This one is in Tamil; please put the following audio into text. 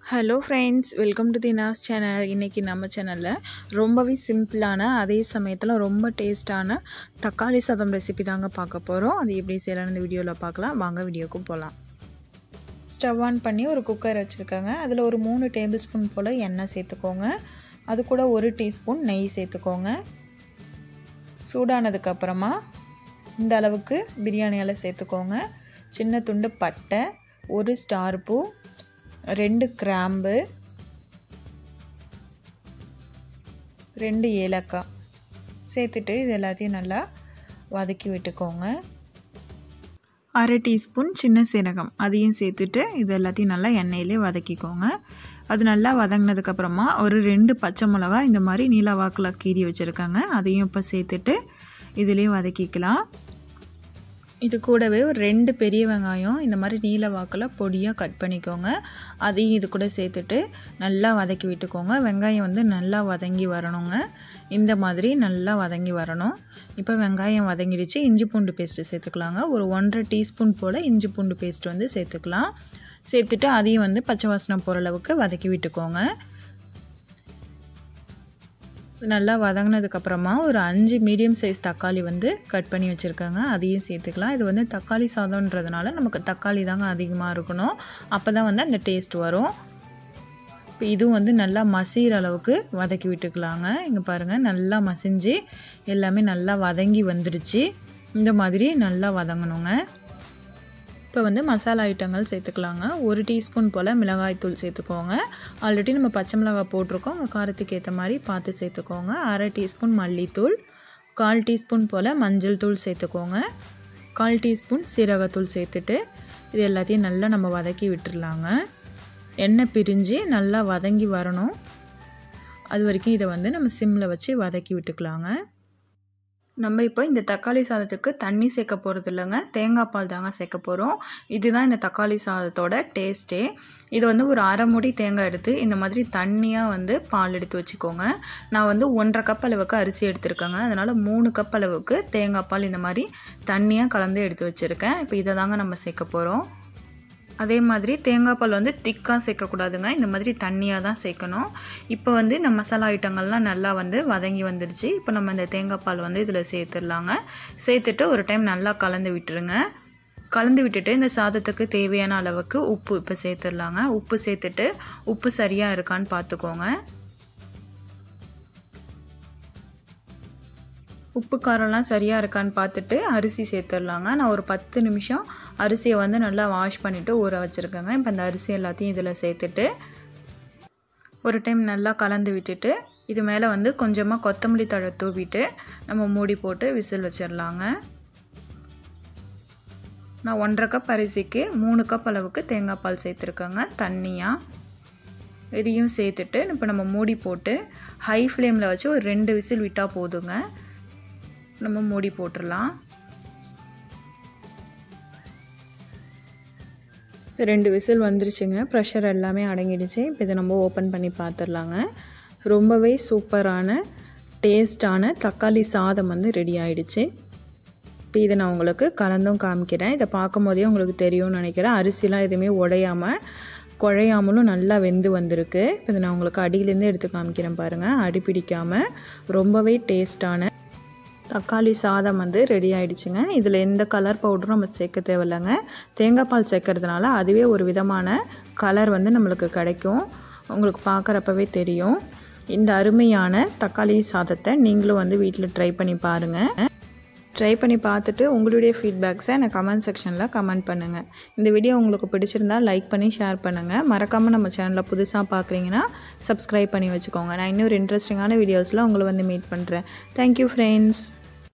hello friends welcome to the Naz channel இன்றைக்கி நம்ம சேனலில் ரொம்பவே சிம்பிளான அதே சமயத்தில் ரொம்ப டேஸ்ட்டான தக்காளி சாதம் ரெசிபி தாங்க பார்க்க போகிறோம் அது எப்படி செய்யலாம்னு இந்த வீடியோவில் பார்க்கலாம் வாங்க வீடியோக்கும் போகலாம் ஸ்டவ் ஆன் பண்ணி ஒரு குக்கர் வச்சுருக்காங்க அதில் ஒரு மூணு டேபிள் ஸ்பூன் போல் எண்ணெய் சேர்த்துக்கோங்க அது கூட ஒரு டீஸ்பூன் நெய் சேர்த்துக்கோங்க சூடானதுக்கப்புறமா இந்த அளவுக்கு பிரியாணி இலை சேர்த்துக்கோங்க சின்ன துண்டு பட்டை ஒரு ஸ்டார் பூ ரெண்டு கிராம்பு ரெண்டு ஏலக்காய் சேர்த்துட்டு இது எல்லாத்தையும் நல்லா வதக்கி விட்டுக்கோங்க அரை டீஸ்பூன் சின்ன சீரகம் அதையும் சேர்த்துட்டு இது எல்லாத்தையும் நல்லா எண்ணெயிலே வதக்கிக்கோங்க அது நல்லா வதங்கினதுக்கப்புறமா ஒரு ரெண்டு பச்சை மிளகா இந்த மாதிரி நீல வாக்கில் கீறி வச்சுருக்காங்க அதையும் இப்போ சேர்த்துட்டு இதிலே வதக்கிக்கலாம் இது கூடவே ஒரு ரெண்டு பெரிய வெங்காயம் இந்த மாதிரி நீல வாக்கில் பொடியாக கட் பண்ணிக்கோங்க அதையும் இது கூட சேர்த்துட்டு நல்லா வதக்கி விட்டுக்கோங்க வெங்காயம் வந்து நல்லா வதங்கி வரணுங்க இந்த மாதிரி நல்லா வதங்கி வரணும் இப்போ வெங்காயம் வதங்கிடுச்சு இஞ்சி பூண்டு பேஸ்ட்டு சேர்த்துக்கலாங்க ஒரு ஒன்றரை டீஸ்பூன் போல் இஞ்சி பூண்டு பேஸ்ட் வந்து சேர்த்துக்கலாம் சேர்த்துட்டு அதையும் வந்து பச்சை வாசனை போகிற அளவுக்கு வதக்கி விட்டுக்கோங்க நல்லா வதங்கினதுக்கப்புறமா ஒரு அஞ்சு மீடியம் சைஸ் தக்காளி வந்து கட் பண்ணி வச்சுருக்காங்க அதையும் சேர்த்துக்கலாம் இது வந்து தக்காளி சாதம்ன்றதுனால நமக்கு தக்காளி தாங்க அதிகமாக இருக்கணும் அப்போ தான் வந்து அந்த டேஸ்ட் வரும் இப்போ இதுவும் வந்து நல்லா மசிகிற அளவுக்கு வதக்கி விட்டுக்கலாங்க இங்கே பாருங்கள் நல்லா மசிஞ்சு எல்லாமே நல்லா வதங்கி வந்துடுச்சு இந்த மாதிரி நல்லா வதங்கணுங்க இப்போ வந்து மசாலா ஐட்டங்கள் சேர்த்துக்கலாங்க ஒரு டீஸ்பூன் போல் மிளகாய்த்தூள் சேர்த்துக்கோங்க ஆல்ரெடி நம்ம பச்சை மிளகாய் போட்டிருக்கோம் உங்கள் காரத்துக்கு ஏற்ற மாதிரி பார்த்து சேர்த்துக்கோங்க அரை டீஸ்பூன் மல்லித்தூள் கால் டீஸ்பூன் போல் மஞ்சள் தூள் சேர்த்துக்கோங்க கால் டீஸ்பூன் சீரகத்தூள் சேர்த்துட்டு இது எல்லாத்தையும் நல்லா நம்ம வதக்கி விட்டுடலாங்க எண்ணெய் பிரிஞ்சு நல்லா வதங்கி வரணும் அது வரைக்கும் இதை வந்து நம்ம சிம்மில் வச்சு வதக்கி விட்டுக்கலாங்க நம்ம இப்போ இந்த தக்காளி சாதத்துக்கு தண்ணி சேர்க்க போகிறது இல்லைங்க தேங்காய் பால் தாங்க சேர்க்க போகிறோம் இதுதான் இந்த தக்காளி சாதத்தோட டேஸ்ட்டே இது வந்து ஒரு அரை மூடி தேங்காய் எடுத்து இந்த மாதிரி தண்ணியாக வந்து பால் எடுத்து வச்சுக்கோங்க நான் வந்து ஒன்றரை கப் அளவுக்கு அரிசி எடுத்திருக்கேங்க அதனால் மூணு கப் அளவுக்கு தேங்காய் பால் இந்த மாதிரி தண்ணியாக கலந்து எடுத்து வச்சுருக்கேன் இப்போ இதை தாங்க நம்ம சேர்க்க போகிறோம் அதே மாதிரி தேங்காய் பால் வந்து திக்காக சேர்க்கக்கூடாதுங்க இந்த மாதிரி தண்ணியாக தான் சேர்க்கணும் இப்போ வந்து இந்த மசாலா ஐட்டங்கள்லாம் நல்லா வந்து வதங்கி வந்துடுச்சு இப்போ நம்ம இந்த தேங்காய் பால் வந்து இதில் சேர்த்துடலாங்க சேர்த்துட்டு ஒரு டைம் நல்லா கலந்து விட்டுருங்க கலந்து விட்டுட்டு இந்த சாதத்துக்கு தேவையான அளவுக்கு உப்பு இப்போ சேர்த்துடலாங்க உப்பு சேர்த்துட்டு உப்பு சரியாக இருக்கான்னு பார்த்துக்கோங்க உப்பு காரம்லாம் சரியாக இருக்கான்னு பார்த்துட்டு அரிசி சேர்த்துடலாங்க நான் ஒரு பத்து நிமிஷம் அரிசியை வந்து நல்லா வாஷ் பண்ணிவிட்டு ஊற வச்சுருக்கேங்க இப்போ அந்த அரிசி எல்லாத்தையும் இதில் சேர்த்துட்டு ஒரு டைம் நல்லா கலந்து விட்டுட்டு இது மேலே வந்து கொஞ்சமாக கொத்தமல்லி தழை தூவிட்டு நம்ம மூடி போட்டு விசில் வச்சிடலாங்க நான் ஒன்றரை கப் அரிசிக்கு மூணு கப் அளவுக்கு தேங்காய் பால் சேர்த்துருக்கேங்க தண்ணியாக இதையும் சேர்த்துட்டு இப்போ நம்ம மூடி போட்டு ஹை ஃப்ளேமில் வச்சு ஒரு ரெண்டு விசில் விட்டால் போதுங்க நம்ம மூடி போட்டுடலாம் ரெண்டு விசில் வந்துருச்சுங்க ப்ரெஷர் எல்லாமே அடங்கிடுச்சு இப்போ இதை நம்ம ஓப்பன் பண்ணி பார்த்துடலாங்க ரொம்பவே சூப்பரான டேஸ்டான தக்காளி சாதம் வந்து ரெடி ஆகிடுச்சு இப்போ இதை நான் உங்களுக்கு கலந்தும் காமிக்கிறேன் இதை பார்க்கும் போதே உங்களுக்கு தெரியும்னு நினைக்கிறேன் அரிசிலாம் எதுவுமே உடையாமல் குழையாமலும் நல்லா வெந்து வந்திருக்கு இப்போ இதை நான் உங்களுக்கு அடியிலேருந்து எடுத்து காமிக்கிறேன் பாருங்கள் அடி பிடிக்காமல் ரொம்பவே டேஸ்டான தக்காளி சாதம் வந்து ரெடி ஆகிடுச்சுங்க இதில் எந்த கலர் பவுடரும் நம்ம சேர்க்க தேவையில்லைங்க தேங்காய் பால் சேர்க்கறதுனால அதுவே ஒரு விதமான கலர் வந்து நம்மளுக்கு கிடைக்கும் உங்களுக்கு பார்க்குறப்பவே தெரியும் இந்த அருமையான தக்காளி சாதத்தை நீங்களும் வந்து வீட்டில் ட்ரை பண்ணி பாருங்கள் ட்ரை பண்ணி பார்த்துட்டு உங்களுடைய ஃபீட்பேக்ஸை எனக்கு கமெண்ட் செக்ஷனில் கமெண்ட் பண்ணுங்கள் இந்த வீடியோ உங்களுக்கு பிடிச்சிருந்தால் லைக் பண்ணி ஷேர் பண்ணுங்கள் மறக்காமல் நம்ம சேனலில் புதுசாக பார்க்குறீங்கன்னா சப்ஸ்கிரைப் பண்ணி வச்சுக்கோங்க நான் இன்னொரு இன்ட்ரெஸ்டிங்கான வீடியோஸில் உங்களை வந்து மீட் பண்ணுறேன் தேங்க்யூ ஃப்ரெண்ட்ஸ்